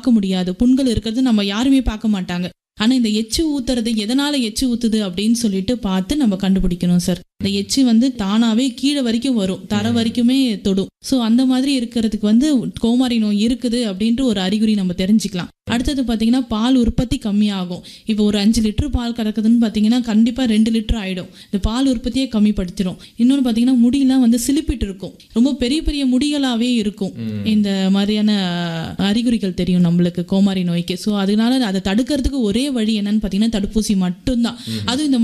பார்க்க முடியாது புண்கள் இருக்கிறது நம்ம யாருமே பார்க்க மாட்டாங்க ஆனா இந்த எச்சு ஊத்துறது எதனால எச்சு ஊத்துது அப்படின்னு சொல்லிட்டு பார்த்து நம்ம கண்டுபிடிக்கணும் சார் இந்த எச்சு வந்து தானாவே கீழே வரைக்கும் வரும் தர வரைக்குமே தொடும் ஸோ அந்த மாதிரி இருக்கிறதுக்கு வந்து கோமாரி நோய் இருக்குது அப்படின்ட்டு ஒரு அறிகுறி நம்ம தெரிஞ்சுக்கலாம் அடுத்தது பார்த்தீங்கன்னா பால் உற்பத்தி கம்மியாகும் இப்போ ஒரு அஞ்சு லிட்டர் பால் கறக்குதுன்னு பார்த்தீங்கன்னா கண்டிப்பாக ரெண்டு லிட்டர் ஆகிடும் இந்த பால் உற்பத்தியே கம்மிப்படுத்திடும் இன்னொன்று பார்த்தீங்கன்னா முடியெல்லாம் வந்து சிலிப்பிட்டு இருக்கும் ரொம்ப பெரிய பெரிய முடிகளாகவே இருக்கும் இந்த மாதிரியான அறிகுறிகள் தெரியும் நம்மளுக்கு கோமாரி நோய்க்கு ஸோ அதனால அதை தடுக்கிறதுக்கு ஒரே வழி என்னன்னு பார்த்தீங்கன்னா தடுப்பூசி மட்டும்தான் அதுவும் இந்த